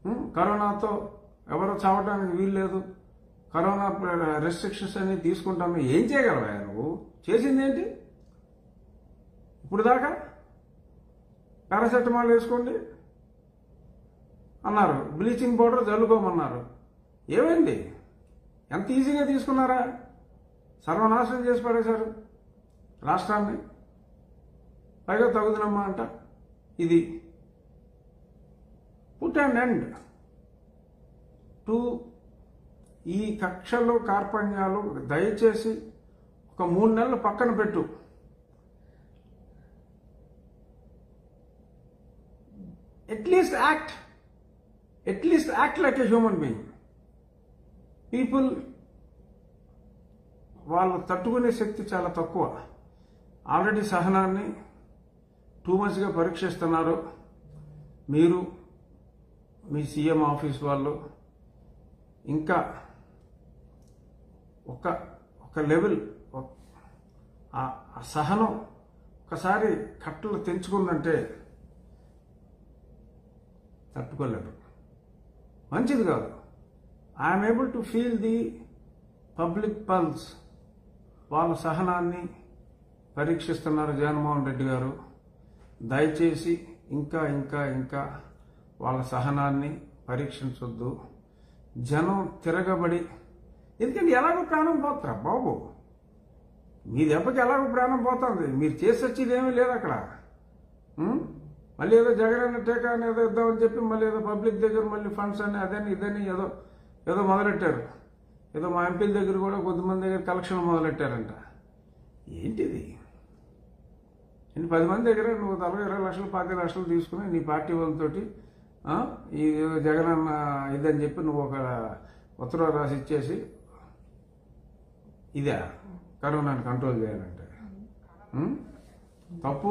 ఉం? కరోనాతో ఎవరు చావడానికి వీల్లేదు కరోనా రెస్ట్రిక్షన్స్ అన్ని తీసుకుంటాము ఏం చేయగలవా నువ్వు చేసింది ఏంటి ఇప్పుడు దాకా పారాసెటమాల్ వేసుకోండి అన్నారు బ్లీచింగ్ పౌడర్ చల్లుకోమన్నారు ఏమైంది ఎంత ఈజీగా తీసుకున్నారా సర్వనాశనం చేసి పడేశారు రాష్ట్రాన్ని పైగా తగుదనమ్మా అంట ఇది పుట్ అండ్ ఎండ్ టు ఈ కక్షలు కార్పణ్యాలు దయచేసి ఒక మూడు నెలలు పక్కన పెట్టు at least act at least act like a human being people వాళ్ళు తట్టుకునే శక్తి చాలా తక్కువ ఆల్రెడీ సహనాన్ని టూ మచ్గా పరీక్షిస్తున్నారు మీరు మీ సీఎం ఆఫీస్ వాళ్ళు ఇంకా ఒక ఒక లెవెల్ ఒక- ఆ ఆ సహనం ఒకసారి కట్టలు తెంచుకుందంటే తట్టుకోలేరు మంచిది కాదు I'm able to feel the public pulse వాళ్ళ సహనాన్ని పరీక్షిస్తున్నారు జగన్మోహన్ రెడ్డి గారు దయచేసి ఇంకా ఇంకా ఇంకా వాళ్ళ సహనాన్ని పరీక్షించొద్దు జనం తిరగబడి ఎందుకంటే ఎలాగో ప్రాణం పోతారా బాబు మీ దెబ్బకి ఎలాగో ప్రాణం పోతుంది మీరు చేసి వచ్చేది ఏమీ లేదు అక్కడ ఉం? మళ్ళీ ఏదో జగన్ అన్న టీకా అని ఏదో ఇద్దామని చెప్పి మళ్ళీ ఏదో పబ్లిక్ దగ్గర మళ్ళీ ఫండ్స్ అని అదని ఇదని ఏదో ఏదో మొదలెట్టారు ఏదో మా ఎంపీల దగ్గర కూడా కొద్దిమంది దగ్గర కలెక్షన్ మొదలెట్టారంట ఏంటిది ఇన్ని పది మంది దగ్గర నువ్వు తలగా ఇరవై లక్షలు పాతి లక్షలు తీసుకుని నీ పార్టీ వాళ్ళతోటి ఆ, ఈ ఏదో జగన్ అన్న ఇదని చెప్పి నువ్వు ఒక ఉత్తర్వు రాసి ఇచ్చేసి ఇదే కరోనాని కంట్రోల్ చేయాలంటే ఉం? తప్పు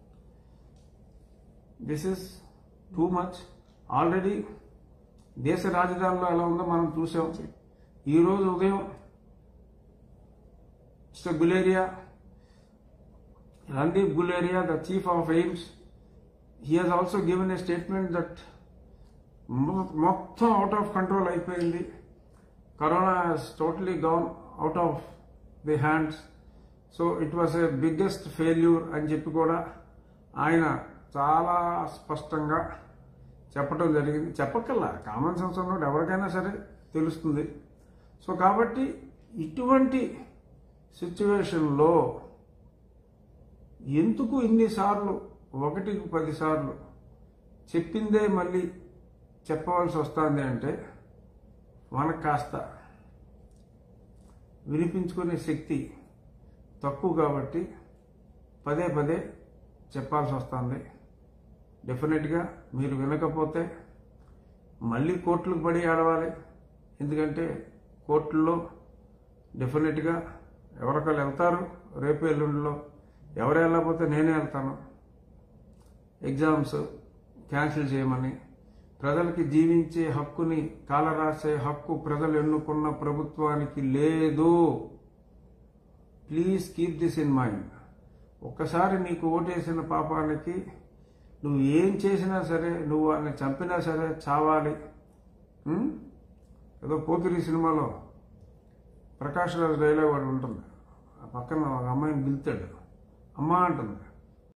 this is too much already దేశ రాజధానిలో ఎలా ఉందో మనం చూసాం ఈరోజు ఉదయం mister Guleria Randeep Guleria the chief of AIIMS he has also given a statement that మొత్తం అవుట్ ఆఫ్ కంట్రోల్ అయిపోయింది corona has totally gone out of the hands so it was a biggest failure అని చెప్పి కూడా ఆయన చాలా స్పష్టంగా చెప్పడం జరిగింది చెప్పకల్లా కామన్ సెన్స్ ఉన్నోడు ఎవరికైనా సరే తెలుస్తుంది సో కాబట్టి ఇటువంటి సిచ్యువేషన్లో ఎందుకు ఇన్నిసార్లు ఒకటికి పదిసార్లు చెప్పిందే మళ్ళీ చెప్పవలసి వస్తుంది అంటే మనకు కాస్త వినిపించుకునే శక్తి తక్కువ కాబట్టి పదే పదే చెప్పాల్సి వస్తుంది డెఫినెట్గా మీరు వినకపోతే మళ్ళీ కోర్టులకు పడి ఆడవాలి ఎందుకంటే కోర్టుల్లో డెఫినెట్గా ఎవరికళ్ళు వెళ్తారు రేపు ఎల్లుండిలో ఎవరు వెళ్ళకపోతే నేనే వెళ్తాను ఎగ్జామ్స్ క్యాన్సిల్ చేయమని ప్రజలకి జీవించే హక్కుని కాలరాసే హక్కు ప్రజలు ఎన్నుకున్న ప్రభుత్వానికి లేదు please keep this in mind ఒక్కసారి నీకు ఓటేసిన పాపానికి నువ్వు ఏం చేసినా సరే నువ్వు వాళ్ళని చంపినా సరే చావాలి ఉం? ఏదో పోతురి సినిమాలో ప్రకాష్ రాజ్ డైలాగ్ వాడు ఉంటుంది ఆ పక్కన ఒక అమ్మాయిని పిలుతాడు అమ్మా అంటుంది